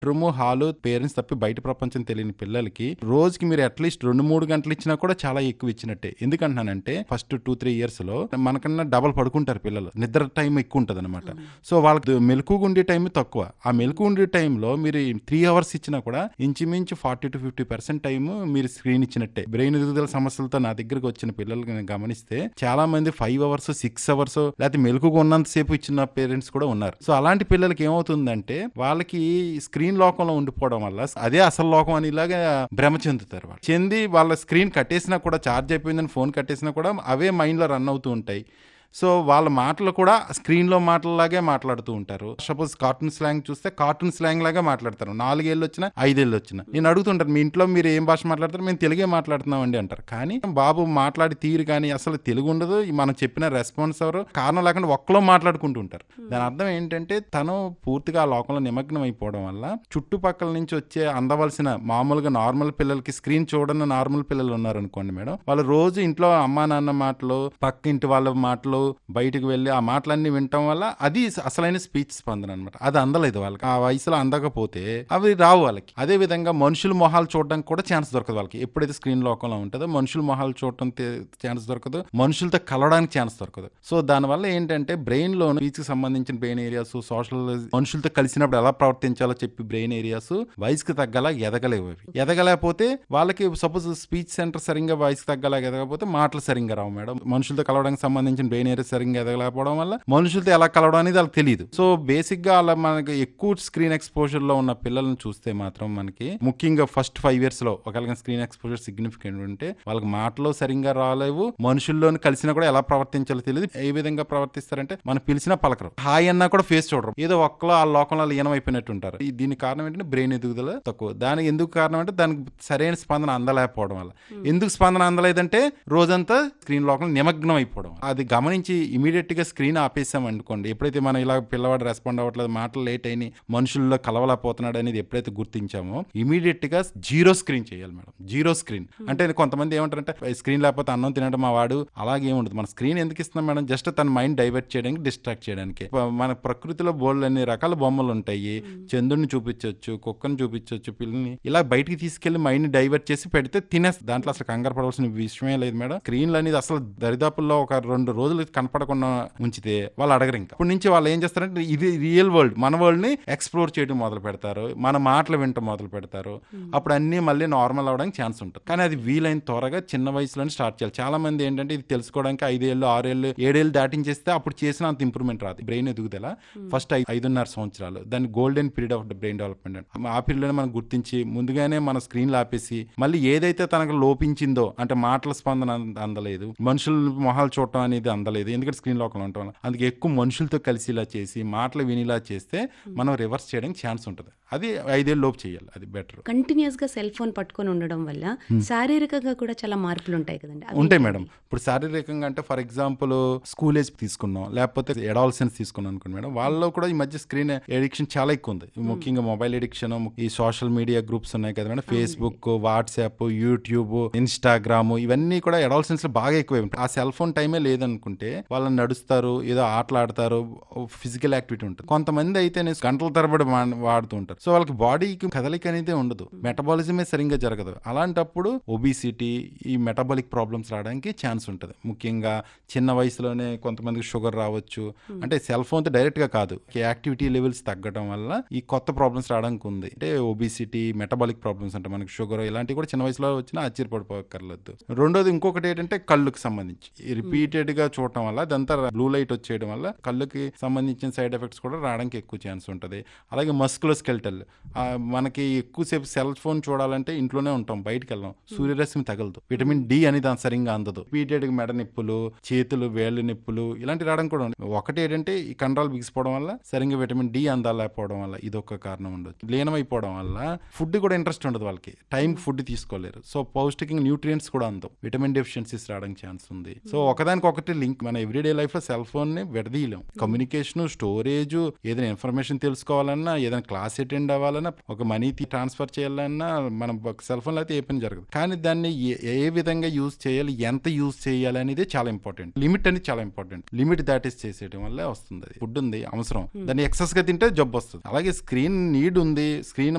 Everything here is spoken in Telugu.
రూమ్ హాలు పేరెంట్స్ తప్పి బయట ప్రపంచం తెలియని పిల్లలకి రోజుకి మీరు అట్లీస్ట్ రెండు మూడు గంటలు ఇచ్చినా కూడా చాలా ఎక్కువ ఇచ్చినట్టే ఎందుకంటున్నానంటే ఫస్ట్ టూ త్రీ ఇయర్స్ లో మనకన్నా డబల్ పడుకుంటారు పిల్లలు నిద్ర టైం ఎక్కువ ఉంటుంది అనమాట సో వాళ్ళకి మెలకు ఉండే టైం తక్కువ ఆ మెలకు ఉండే టైంలో మీరు త్రీ అవర్స్ ఇచ్చినా కూడా ఇంచుమించు forty to fifty percent time మీరు స్క్రీన్ ఇచ్చినట్టే బ్రెయిన్ ఎదుగుదల సమస్యలతో నా దగ్గరకు వచ్చిన పిల్లలు నేను గమనిస్తే చాలా మంది ఫైవ్ అవర్స్ సిక్స్ అవర్స్ లేకపోతే మెలకుగా ఉన్నంత సేపు ఇచ్చిన పేరెంట్స్ కూడా ఉన్నారు సో అలాంటి పిల్లలకి ఏమవుతుందంటే వాళ్ళకి స్క్రీన్ లోకంలో ఉండిపోవడం వల్ల అదే అసలు లోకం అనేలాగా భ్రమ చెందుతారు వాళ్ళు చెంది వాళ్ళ స్క్రీన్ కట్టేసినా కూడా ఛార్జ్ అయిపోయిందని ఫోన్ కట్టేసినా కూడా అవే మైండ్లో రన్ అవుతూ ఉంటాయి సో వాళ్ళ మాటలు కూడా స్క్రీన్లో మాటలలాగే మాట్లాడుతూ ఉంటారు సపోజ్ కార్టూన్ స్లాంగ్ చూస్తే కార్టూన్ స్లాంగ్ లాగా మాట్లాడతారు నాలుగేళ్ళు వచ్చినా ఐదేళ్ళు వచ్చినా నేను అడుగుతుంటాను మీ ఇంట్లో మీరు ఏం భాష మాట్లాడతారు మేము తెలుగే మాట్లాడుతున్నాం అండి అంటారు కానీ బాబు మాట్లాడి తీరు కానీ అసలు తెలుగు ఉండదు మనం చెప్పిన రెస్పాన్స్ ఎవరు కారణం లేకుండా ఒక్కలో మాట్లాడుకుంటూ ఉంటారు దాని అర్థం ఏంటంటే తను పూర్తిగా ఆ లోకంలో నిమగ్నం అయిపోవడం వల్ల చుట్టుపక్కల నుంచి వచ్చే అందవలసిన మామూలుగా నార్మల్ పిల్లలకి స్క్రీన్ చూడని నార్మల్ పిల్లలు ఉన్నారు అనుకోండి మేడం వాళ్ళు రోజు ఇంట్లో అమ్మా నాన్న మాటలు పక్క ఇంటి వాళ్ళ మాటలు బయటకు వెళ్ళి ఆ మాటలన్నీ వినటం వల్ల అది అసలైన స్పీచ్ స్పందన అనమాట అది అందలేదు వాళ్ళకి ఆ వయసులో అందకపోతే అవి రావు వాళ్ళకి అదే విధంగా మనుషుల మొహాలు చూడడానికి కూడా ఛాన్స్ దొరకదు వాళ్ళకి ఎప్పుడైతే స్క్రీన్ లోకంలో ఉంటుందో మనుషుల మొహాలు చూడటం ఛాన్స్ దొరకదు మనుషులతో కలవడానికి ఛాన్స్ దొరకదు సో దానివల్ల ఏంటంటే బ్రెయిన్ లో స్పీచ్ కి సంబంధించిన బ్రెయిన్ ఏరియాస్ సోషల్ మనుషులతో కలిసినప్పుడు ఎలా ప్రవర్తించాలో చెప్పి బ్రెయిన్ ఏరియాస్ వయసుకి తగ్గలా ఎదగలేవు అవి ఎదగలేకపోతే వాళ్ళకి సపోజ్ స్పీచ్ సెంటర్ సరిగ్గా వయసుకి తగ్గలా ఎదగకపోతే మాటలు సరిగ్గా రావు మేడం మనుషులతో కలవడానికి సంబంధించిన బ్రెయిన్ ఏరియా సరిగ్గా ఎదగలేకపోవడం వల్ల మనుషులతో ఎలా కలవడం అనేది వాళ్ళకి తెలియదు సో బేసిక్ గా అలా మనకి ఎక్కువ స్క్రీన్ ఎక్స్పోజర్ లో ఉన్న పిల్లల్ని చూస్తే మాత్రం మనకి ముఖ్యంగా ఫస్ట్ ఫైవ్ ఇయర్స్ లో ఒకవేళ స్క్రీన్ ఎక్స్పోజర్ సిగ్నిఫికెంట్ ఉంటే వాళ్ళకి మాటలు సరిగ్గా రాలేవు మనుషుల్లోని కలిసినా కూడా ఎలా ప్రవర్తించాలో తెలియదు ఏ విధంగా ప్రవర్తిస్తారంటే మనం పిలిచినా పలకరు హాయ్ అన్నా కూడా ఫేస్ చూడరు ఏదో ఒక్కలో ఆ లోకంలో లీనం అయిపోయినట్టు ఉంటారు ఈ- దీనికి కారణం ఏంటంటే బ్రెయిన్ ఎదుగుదల తక్కువ దానికి ఎందుకు కారణం అంటే దానికి సరైన స్పందన అందలేకపోవడం వల్ల ఎందుకు స్పందన అందలేదంటే రోజంతా స్క్రీన్ లోకంలో నిమగ్నం అయిపోవడం అది గమనించి ఇమీడియట్ గా స్క్రీన్ ఆపేసాం అనుకోండి ఎప్పుడైతే మనం ఇలా పిల్లవాడు రెస్పాండ్ అవ్వట్లేదు మాటలు లేట్ అయినాయి మనుషుల్లో కలవలేకపోతున్నాడు అనేది ఎప్పుడైతే గుర్తించామో ఇమీడియట్ గా జీరో స్క్రీన్ చేయాలి మేడం జీరో స్క్రీన్ అంటే కొంతమంది ఏమంటారంటే స్క్రీన్ లేకపోతే అన్నం తినడం మా వాడు అలాగే ఉండదు మన స్క్రీన్ ఎందుకు ఇస్తున్నాం మేడం జస్ట్ తన మైండ్ డైవర్ట్ చేయడానికి డిస్ట్రాక్ట్ చేయడానికి ప- మన ప్రకృతిలో బోల్డ్ అన్ని రకాల బొమ్మలు ఉంటాయి చంద్రుని చూపించవచ్చు కుక్కని చూపించవచ్చు పిల్లని ఇలా బయటికి తీసుకెళ్లి మైండ్ డైవర్ట్ చేసి పెడితే తినేస్తుంది దాంట్లో అసలు కంగారు పడవలసిన విషయమే లేదు మేడం స్క్రీన్లు అనేది అసలు దరిదాపుల్లో ఒక రెండు రోజులు కనపడకుండా ఉంచితే వాళ్ళు అడగరు ఇంకా ఇప్పటి నుంచి వాళ్ళు ఏం చేస్తారంటే ఇది రియల్ వరల్డ్ మన వరల్డ్ ని ఎక్స్ప్లోర్ చేయడం మొదలు పెడతారు మన మాటలు వింటం మొదలు పెడతారు అప్పుడు అన్ని మళ్ళీ నార్మల్ అవడానికి ఛాన్స్ ఉంటుంది కానీ అది వీలైన త్వరగా చిన్న వయసులోనే స్టార్ట్ చేయాలి చాలా మంది ఏంటంటే ఇది తెలుసుకోవడానికి ఐదేళ్ళు ఆరేళ్ళు ఏడేళ్ళు దాటించేస్తే అప్పుడు చేసిన అంత ఇంప్రూవ్మెంట్ రాదు బ్రెయిన్ ఎదుగుదల ఫస్ట్ ఐదున్నర సంవత్సరాలు దాన్ని golden period of brain development అంట ఆ పీరియడ్ లో మనం గుర్తించి ముందుగానే మన స్క్రీన్ ఆపేసి మళ్ళీ ఏదైతే తనకు లోపించిందో అంటే మాటల స్పందన అంద- అందలేదు మనుషుల మొహాలు చూడటం అనేది అందలేదు ఎందుకంటే స్క్రీన్ లోకంలో ఉండటం వల్ల అందుకే ఎక్కువ మనుషులతో కలిసి ఇలా చేసి మాటలు వినిలా చేస్తే మనం రివర్స్ చేయడానికి ఛాన్స్ ఉంటుంది అది ఐదేళ్ళు లోపు చేయాలి అది బెటర్ కంటిన్యూస్ గా సెల్ ఫోన్ పట్టుకొని ఉండడం వల్ల శారీరకంగా కూడా చాలా మార్పులు ఉంటాయి కదండి అవి ఉంటాయి ఏంటి? మేడం ఇప్పుడు శారీరకంగా అంటే ఫర్ ఎగ్జాంపుల్ స్కూల్ ఏజ్ తీసుకున్నాం లేకపోతే ఎడాల్సెన్స్ తీసుకున్నాం అనుకోండి మేడం వాళ్ళలో కూడా ఈ మధ్య స్క్రీన్ ఎడిక్షన్ చాలా ఎక్కువ ఉంది ముఖ్యంగా మొబైల్ ఎడిక్షన్ ఈ సోషల్ మీడియా గ్రూప్స్ ఉన్నాయి కదా madam Facebook WhatsApp YouTube Instagram ఇవన్నీ కూడా ఎడాల్సెన్స్ లో బాగా ఎక్కువ ఉంటాయి ఆ సెల్ ఫోన్ టైమే లేదనుకుంటే వాళ్ళని నడుస్తారు ఏదో ఆటలు ఆడతారు ఫిజికల్ యాక్టివిటీ ఉంటుంది కొంతమంది అయితే గంటల తరబడి వా- వాడుతూ ఉంటారు సో వాళ్ళకి బాడీకి కదలిక అనేది ఉండదు మెటబాలిజమే సరిగ్గా జరగదు అలాంటప్పుడు ఒబిసిటీ ఈ మెటబాలిక్ ప్రాబ్లమ్స్ రావడానికి ఛాన్స్ ఉంటుంది ముఖ్యంగా చిన్న వయసులోనే కొంతమందికి షుగర్ రావచ్చు అంటే సెల్ ఫోన్ తో డైరెక్ట్ గా కాదు యాక్టివిటీ లెవెల్స్ తగ్గడం వల్ల ఈ కొత్త ప్రాబ్లమ్స్ రావడానికి ఉంది అంటే ఒబిసిటీ మెటబాలిక్ ప్రాబ్లమ్స్ అంటే మనకి షుగర్ ఇలాంటివి కూడా చిన్న వయసులో వచ్చినా ఆశ్చర్యపడిపోకర్లేదు రెండోది ఇంకొకటి ఏంటంటే కళ్ళుకి సంబంధించి రిపీటెడ్ గా చూడటం వల్ల అదంతా బ్లూ లైట్ వచ్చేయడం వల్ల కళ్ళుకి సంబంధించిన సైడ్ ఎఫెక్ట్స్ కూడా రావడానికి ఎక్కువ ఛాన్స్ ఉంటుంది అలాగే మస్కులో స్కెల్టల్ మనకి ఎక్కువసేపు సెల్ ఫోన్ చూడాలంటే ఇంట్లోనే ఉంటాం బయటకు వెళ్ళాం సూర్యరశ్మి తగలదు విటమిన్ డి అనేది దాని సరిగ్గా అందదు రిపీటెడ్ మెడ నొప్పులు చేతులు వేళ్ళు నొప్పులు ఇలాంటి రావడం కూడా ఉంది. ఒకటి ఏంటంటే ఈ కండరాలు బిగిసిపోవడం వల్ల సరిగ్గా విటమిన్ డి అందలేకపోవడం వల్ల ఇది ఒక కారణం ఉండదు లీనమైపోవడం వల్ల ఫుడ్ కూడా ఇంట్రెస్ట్ ఉండదు వాళ్ళకి టైం ఫుడ్ తీసుకోలేరు సో పౌష్టికంగా న్యూట్రియంట్స్ కూడా అందవు విటమిన్ డెఫిషియన్సీస్ రావడానికి ఛాన్స్ ఉంది సో ఒకదానికి ఒకటి లింక్ మన ఎవ్రీడే లైఫ్ లో సెల్ ఫోన్ ని విడదీయలేం కమ్యూనికేషన్ స్టోరేజ్ ఏదైనా ఇన్ఫర్మేషన్ తెలుసుకోవాలన్నా ఏదైనా క్లాస్ అటెండ్ అవ్వాలన్నా ఒక మనీ ట్రాన్స్ఫర్ చేయాలన్నా మనం సెల్ ఫోన్ అయితే ఏ పని జరగదు కానీ దాన్ని ఏ- ఏ విధంగా యూజ్ చేయాలి ఎంత యూజ్ చేయాలి అనేది చాలా ఇంపార్టెంట్ లిమిట్ అనేది చాలా ఇంపార్టెంట్ లిమిట్ దాటిస్ చేసేయడం వల్లే వస్తుంది ఫుడ్ ఉంది అవసరం దాన్ని ఎక్సెస్ గా తింటే జబ్బు వస్తుంది అలాగే స్క్రీన్ నీడ్ ఉంది స్క్రీన్